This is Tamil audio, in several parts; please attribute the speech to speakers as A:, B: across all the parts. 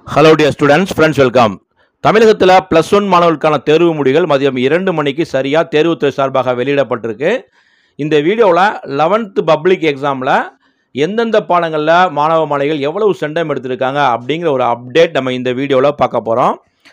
A: hello dear students friends welcome தமிழகத்தில் ப்ளஸ் ஒன் மாணவர்களுக்கான தேர்வு முடிவுகள் மதியம் இரண்டு மணிக்கு சரியாக தேர்வுத்துறை சார்பாக வெளியிடப்பட்டிருக்கு இந்த வீடியோவில் லெவன்த்து பப்ளிக் எக்ஸாமில் எந்தெந்த பாடங்களில் மாணவ மாணவிகள் எவ்வளவு சென்டம் எடுத்திருக்காங்க அப்படிங்கிற ஒரு அப்டேட் நம்ம இந்த வீடியோவில் பார்க்க போகிறோம்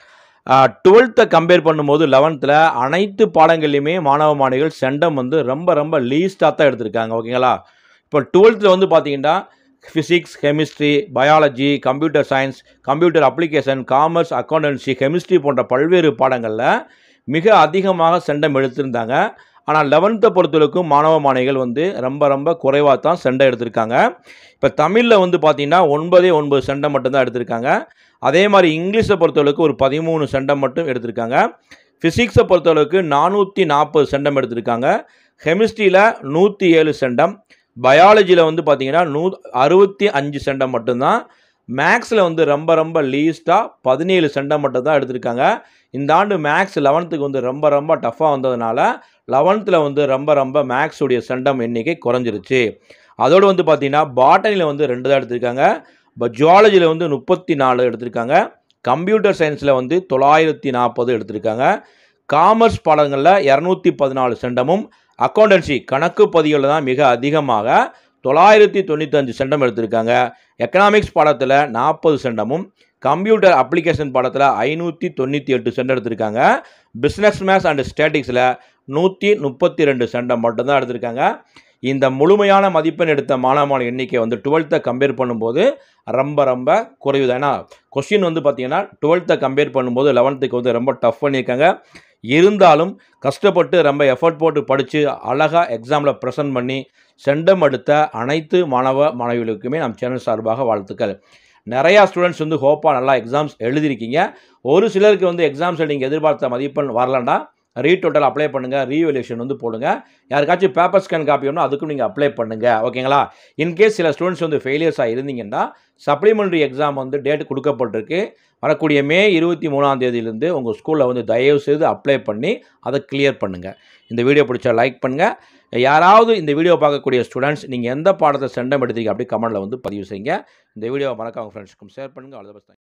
A: டுவெல்த்தை கம்பேர் பண்ணும்போது லெவன்த்தில் அனைத்து பாடங்கள்லையுமே மாணவ மாணவிகள் சென்டம் வந்து ரொம்ப ரொம்ப லீஸ்ட்டாக தான் எடுத்திருக்காங்க ஓகேங்களா இப்போ டுவெல்த்தில் வந்து பார்த்தீங்கன்னா physics chemistry biology computer science computer application commerce accountancy chemistry போன்ற பல்வேறு பாடங்களில் மிக அதிகமாக செண்டம் எடுத்திருந்தாங்க ஆனால் லெவன்த்தை பொறுத்தவரைக்கும் மாணவ மாணவிகள் வந்து ரொம்ப ரொம்ப குறைவாக தான் செண்டை எடுத்திருக்காங்க இப்போ தமிழில் வந்து பார்த்திங்கன்னா ஒன்பதே ஒன்பது செண்டம் மட்டும்தான் எடுத்திருக்காங்க அதே மாதிரி இங்கிலீஷை பொறுத்தளவுக்கு ஒரு பதிமூணு செண்டம் மட்டும் எடுத்திருக்காங்க ஃபிசிக்ஸை பொறுத்தளவுக்கு நானூற்றி நாற்பது செண்டம் எடுத்திருக்காங்க கெமிஸ்ட்ரியில் நூற்றி ஏழு செண்டம் பயாலஜியில் வந்து பார்த்தீங்கன்னா நூ அறுபத்தி அஞ்சு செண்டம் மட்டும்தான் மேக்ஸில் வந்து ரொம்ப ரொம்ப லீஸ்ட்டாக பதினேழு செண்டம் மட்டும் தான் எடுத்திருக்காங்க இந்த ஆண்டு மேக்ஸ் லெவன்த்துக்கு வந்து ரொம்ப ரொம்ப டஃப்பாக வந்ததுனால லெவன்த்தில் வந்து ரொம்ப ரொம்ப மேக்ஸுடைய செண்டம் எண்ணிக்கை குறைஞ்சிருச்சு அதோடு வந்து பார்த்தீங்கன்னா பாட்டனியில் வந்து ரெண்டு தான் எடுத்திருக்காங்க இப்போ ஜுவாலஜியில் வந்து முப்பத்தி நாலு எடுத்திருக்காங்க கம்ப்யூட்டர் சயின்ஸில் வந்து தொள்ளாயிரத்தி நாற்பது எடுத்திருக்காங்க காமர்ஸ் பாடங்களில் இரநூத்தி பதினாலு செண்டமும் அக்கௌண்டன்சி கணக்கு பதிவுகளில் தான் மிக அதிகமாக தொள்ளாயிரத்தி தொண்ணூத்தஞ்சு செண்டம் எடுத்திருக்காங்க எக்கனாமிக்ஸ் பாடத்தில் நாற்பது செண்டமும் கம்ப்யூட்டர் அப்ளிகேஷன் பாடத்தில் ஐநூற்றி தொண்ணூற்றி எட்டு சென்டம் எடுத்திருக்காங்க பிஸ்னஸ் மேத்ஸ் அண்ட் ஸ்டேட்டிக்ஸில் நூற்றி முப்பத்தி ரெண்டு சென்டம் மட்டும்தான் எடுத்திருக்காங்க இந்த முழுமையான மதிப்பெண் எடுத்த மாணவமான எண்ணிக்கை வந்து டுவெல்த்தை கம்பேர் பண்ணும்போது ரொம்ப ரொம்ப குறைவு தான் ஏன்னா கொஸ்டின் வந்து பார்த்தீங்கன்னா டுவெல்த்தை கம்பேர் பண்ணும்போது லெவன்த்துக்கு வந்து ரொம்ப டஃப் பண்ணியிருக்காங்க இருந்தாலும் கஷ்டப்பட்டு ரொம்ப எஃபர்ட் போட்டு படித்து அழகாக எக்ஸாமில் ப்ரெசென்ட் பண்ணி செண்டம் எடுத்த அனைத்து மாணவ மாணவிகளுக்குமே நம் சேனல் சார்பாக வாழ்த்துக்கள் நிறையா ஸ்டூடெண்ட்ஸ் வந்து ஹோப்பாக நல்லா எக்ஸாம்ஸ் எழுதிருக்கீங்க ஒரு சிலருக்கு வந்து எக்ஸாம்ஸில் நீங்கள் எதிர்பார்த்த மதிப்பெண் வரலண்டா ரீடோட்டல் அப்ளை பண்ணுங்கள் ரீவல்யூஷன் வந்து போடுங்க யாருக்காச்சும் பேப்பர் ஸ்கேன் காப்பி வேணும் அதுக்கும் நீங்கள் அப்ளை பண்ணுங்கள் ஓகேங்களா இன்கேஸ் சில ஸ்டூடெண்ட்ஸ் வந்து ஃபெயிலியர்ஸாக இருந்தீங்கன்னா சப்ளிமெண்ட்ரி எக்ஸாம் வந்து டேட் கொடுக்கப்பட்டிருக்கு வரக்கூடிய மே இருபத்தி மூணாம் தேதியிலேருந்து உங்கள் ஸ்கூலில் வந்து தயவு செய்து அப்ளை பண்ணி அதை கிளியர் பண்ணுங்கள் இந்த வீடியோ பிடிச்சா லைக் பண்ணுங்கள் யாராவது இந்த வீடியோ பார்க்கக்கூடிய ஸ்டூடெண்ட்ஸ் நீங்கள் எந்த பாடத்தை செண்டம் எடுத்தீங்க அப்படி கமெண்ட்டில் வந்து பதிவு செய்யுங்க இந்த வீடியோவை மறக்காம ஃப்ரெண்ட்ஸ்க்கும் ஷேர் பண்ணுங்கள் அவ்வளோ